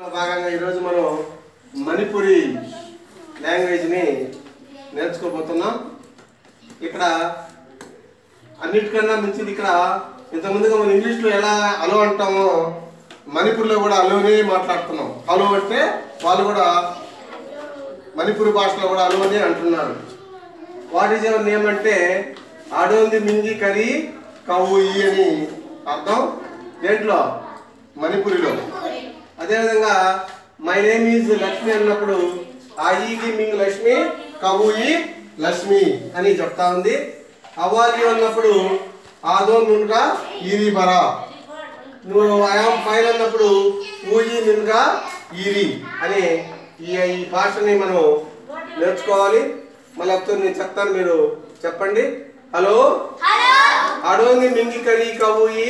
భాగంగా ఈరోజు మనం మణిపురి లాంగ్వేజ్ని నేర్చుకోబోతున్నాం ఇక్కడ అన్నిటికన్నా మించింది ఇక్కడ ఇంతకుముందుగా మనం ఇంగ్లీష్లో ఎలా అలో అంటామో మణిపూర్లో కూడా అలోనే మాట్లాడుతున్నాం అలో అంటే వాళ్ళు కూడా మణిపూర్ భాషలో కూడా అలో అని అంటున్నారు వాట్ ఈజ్ ఎవర్ నేమ్ అంటే ఆడోంది మింగి కరి కవ్వు ఈ అని అర్థం దేంట్లో మణిపురిలో అదేవిధంగా మై నేమ్ ఈజ్ లక్ష్మి అన్నప్పుడు ఆ ఈగి మింగ్ లక్ష్మి కవు ఈ లక్ష్మి అని చెప్తా ఉంది అవ్వాలి అన్నప్పుడు ఆదో నున్గా ఈరి బరా నువ్వు ఐఆమ్ ఫైన్ అన్నప్పుడు ఊయి నిన్గా ఈరి అని ఈ ఈ భాషని మనం నేర్చుకోవాలి మళ్ళీ ఒకసారి నేను చెప్తాను మీరు చెప్పండి హలో ఆడోంది మింగి కరి కవు ఈ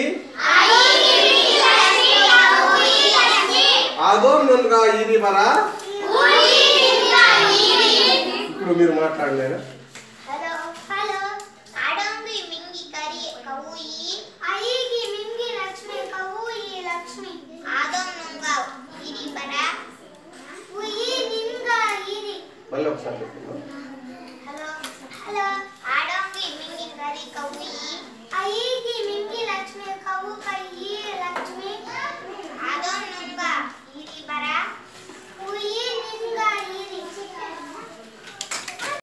ఆదో నున్గా ఈరి బరా ఇప్పుడు మీరు మాట్లాడలేరా హలో హలో అడంగి మింగి కరి కవుయి అయ్యిగి మింగి లక్ష్మి కవుయి లక్ష్మి ఆదం నుంగా ఇరి బర ఉయి నింగా ఇరి మళ్ళీ ఒకసారి చెప్తున్నా హలో హలో